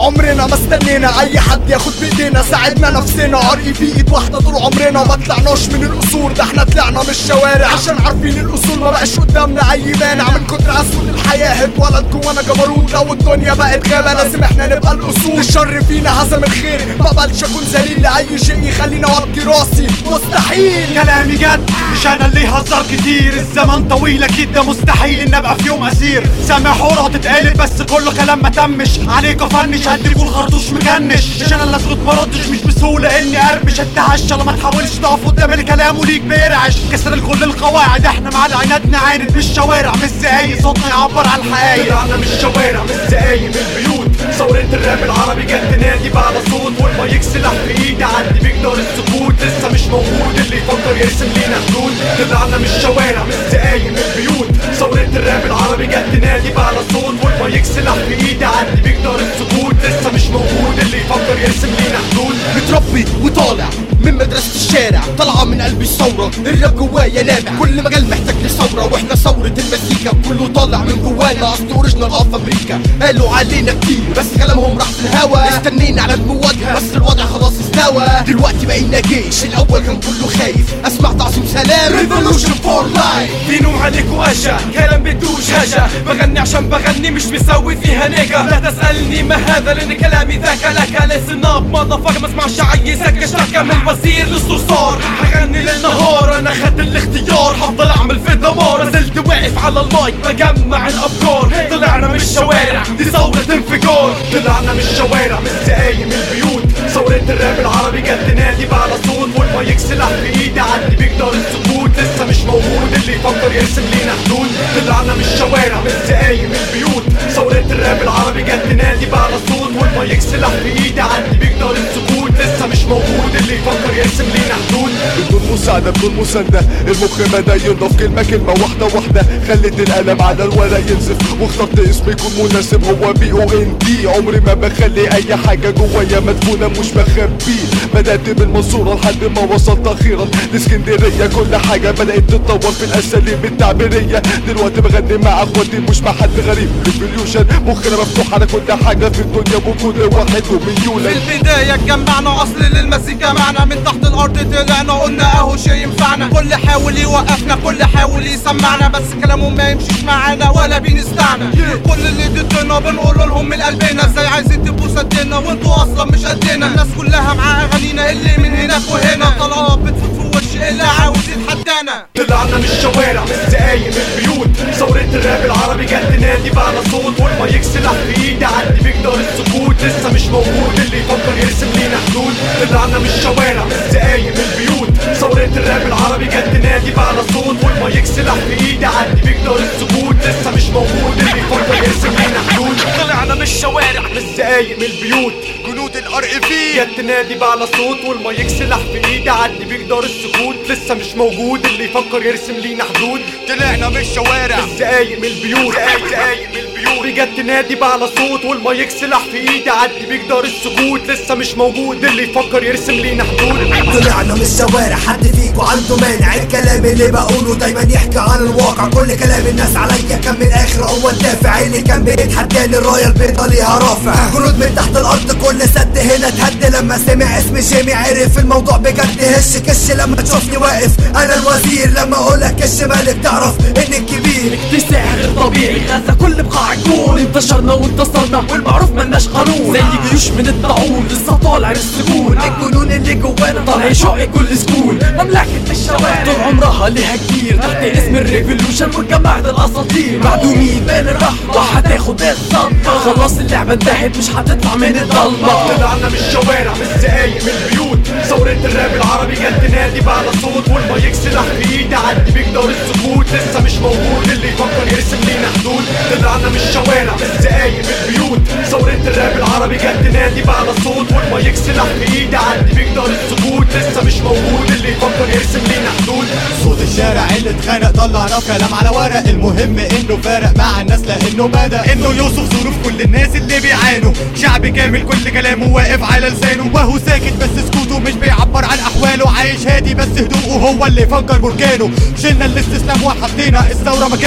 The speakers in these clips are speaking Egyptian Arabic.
عمرنا ما استنينا اي حد ياخد بايدينا ساعدنا نفسنا ار اي في ايد واحده طول عمرنا ما طلعناش من القصور ده احنا طلعنا من الشوارع عشان عارفين الاصول ما بقاش قدامنا اي مانع من كتر اسود الحياه اتولد جوانا جبروت لو الدنيا بقت غابه لازم احنا نبقى الاصول الشر فينا هزم الخير ما بقبلش اكون ذليل لاي شيء يخليني اوطي راسي مستحيل كلامي جد مش انا اللي هزار كتير الزمن طويل اكيد ده مستحيل ان ابقى في يوم اسير سامع حوره تتقلب بس كله كلام ما تمش عليك افنش هديك الخرطوش مكنش مش انا اللي اسكت مردش مش بسهوله اني ارمش اتهش لما تحاولش تقف قدام الكلام وليك بيرعش كسر لكل القواعد احنا مع العناد نعاند من الشوارع مش زقايق صوتنا يعبر عن الحقايق طلعنا من الشوارع من الزقايق من البيوت ثورة الراب العربي جت تنادي بعلى صوت والمايك سلاح في ايدي عندي بيقدر السكوت لسه مش موجود اللي يفكر يرسم لينا حدود طلعنا من الشوارع من الزقايق من البيوت ثورة الراب العربي جت تنادي بعلى صوت والمايك سلاح في ايدي عندي بيقدر السكوت لسه مش موجود اللي يفكر يرسم لينا حدود متربي وطالع من مدرسة الشارع طالعة من قلبي الثورة الراب جوايا لامع كل مجال محتاج لثورة واحنا ثورة المزيكا كله طالع من جوانا اصل اوريجنال اوف امريكا قالوا علينا كتير بس كلامهم راح في الهوا استنينا على المواجهة بس الوضع خلاص استوى دلوقتي بقينا جيش الاول كان كله خايف اسمع تعظيم سلام ريفولوشن فور لايف في نوم عليك واشا كلام بدوش هجا بغني عشان بغني مش مسوي فيها نيجا لا تسألني ما هذا لان كلامي ذاك لك لسن اب مضافك ما اسمعش عيسك اشتكى من الوزير للصرصار هغني للنهار انا خدت الاختيار هفضل اعمل في دمار زلت واقف على المايك بجمع الافكار طلعنا من الشوارع دي ثورة انفجار طلعنا من الشوارع من الزقايق من البيوت ثورة الراب العربي جت تنادي بعلى صوت والمايك سلاح في ايدي عندي بيقدر السكوت لسه مش موجود اللي يفكر يرسم لينا حدود طلعنا من الشوارع من الزقايق من البيوت ثورة الراب العربي جت تنادي بعلى صوت والمايك سلاح في ايدي عندي بيقدر السكوت لسه مش موجود اللي يفكر يرسم لينا حدود بدون مساعدة بدون مساندة المخ بدا ينضف كلمة كلمة واحدة واحدة خليت القلم على الورق ينزف واخترت اسم يكون مناسب هو بي او ان دي عمري ما بخلي اي حاجة جوايا مدفونة مش بخبيه بدأت بالمنصورة لحد ما وصلت اخيرا لاسكندرية كل حاجة بدأت تتطور في الاساليب التعبيرية دلوقتي بغني مع اخواتي مش مع حد غريب ريفوليوشن مخنا مفتوح على كل حاجة في الدنيا وكل واحد ومليون في البداية اتجمعنا اصل للمزيكا معنا من تحت الارض طلعنا قلنا اهو شي ينفعنا كل حاول يوقفنا كل حاول يسمعنا بس كلامهم ما يمشيش معانا ولا بينستعنا كل اللي ضدنا بنقول لهم من قلبنا ازاي عايزين تبقوا سدنا وانتوا اصلا مش قدنا الناس كلها مع اغانينا اللي من هناك وهنا طلعات بتفوت في وش اللي عاوز يتحدانا طلعنا من الشوارع من الزقايق من البيوت ثورة الراب العربي جت تنادي بعلى صوت والمايك سلاح في ايدي عندي بيقدر السكوت لسه مش موجود اللي يفكر يرسم لينا حدود طلعنا من الشوارع من الزقايق من البيوت ثورة الراب العربي جت تنادي بعلى صوت والمايك سلاح في ايدي عندي بيقدر السكوت لسه مش موجود اللي يفكر يرسم لينا حدود طلعنا من الشوارع من الزقايق من البيوت جنود الار اي في جت تنادي بعلى صوت والمايك سلاح في ايدي عندي بيقدر السكوت لسه مش موجود اللي يفكر يرسم لينا حدود طلعنا من الشوارع دقايق من البيوت دقايق من البيوت جت تنادي بعلى صوت والمايك سلاح في ايدي عدي بيقدر السكوت لسه مش موجود اللي يفكر يرسم لينا حدود طلعنا من الشوارع حد فيكو عنده مانع الكلام اللي بقوله دايما يحكي عن الواقع كل كلام الناس عليا كان من الاخر هو الدافع اللي كان بيتحداني الرايه البيضاء ليها رافع جنود من تحت الارض كل سد هنا اتهد لما سمع اسم جيمي عرف الموضوع بجد هش كش لما تشوفني واقف انا الوزير لما اقولك كش مالك تعرف اني الكبير دي ساحر غير طبيعي غزة كل بقاع الكون انتشرنا وانتصرنا والمعروف ملناش قانون زي جيوش من الطاعون لسه طالع من السجون الجنون اللي جوانا طالع يشق كل سكون مملكة الشوارع طول عمرها ليها كتير تحت اسم الريفولوشن وجماعة الاساطير معدومين بين الرحمة هتاخد الصدمة خلاص اللعبة انتهت مش هتطلع من الضلمة طلعنا من الشوارع من الزقايق من البيوت ثورة الراب العربي جت تنادي بعلى صوت والمايك سلاح في ايدي عدي بيقدر السكوت لسه مش موجود اللي يفكر يرسم لينا حدود طلعنا من الشوارع من الزقايق من البيوت ثورة الراب العربي جت تنادي بعلى صوت والمايك سلاح في ايدي عدي بيقدر السكوت لسه مش موجود اللي يفكر يرسم لينا حدود صوت الشارع اللي اتخانق طلعنا كلام على ورق المهم انه فارق مع الناس لانه بدا انه يوصف ظروف كل الناس اللي بيعانوا شعب كامل كل كلامه واقف على لسانه وهو ساكت بس سكوته مش بيعبر عن احواله عايش هادي بس هدوءه هو اللي فجر بركانه شلنا الاستسلام وحطينا الثوره مكانه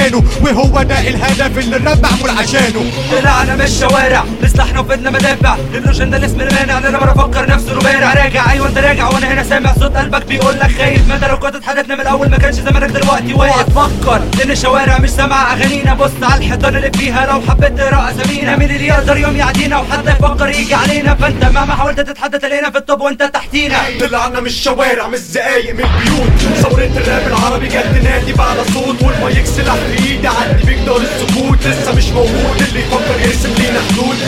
مكانه وهو ده الهدف اللي الراب معمول عشانه طلعنا من الشوارع بسلاحنا وفدنا مدافع الروجن ده الاسم المانع اللي انا بفكر نفسه انه بارع راجع ايوه انت راجع وانا هنا سامع صوت قلبك بيقول لك خايف مدى لو كنت اتحدثنا من الاول ما كانش زمانك دلوقتي واقف فكر لان الشوارع مش سامعه اغانينا بص على الحيطان اللي فيها لو حبيت تقرا اسامينا مين اللي يقدر يوم يعدينا وحد يفكر يجي علينا فانت مهما حاولت تتحدى تلاقينا في الطب وانت تحتينا طلعنا من الشوارع من الزقايق من البيوت ثورة الراب العربي جت تنادي بعلى صوت والمايك سلاح في ايدي عدي بجدار السكوت لسه مش موجود اللي يفكر يرسم لينا حدود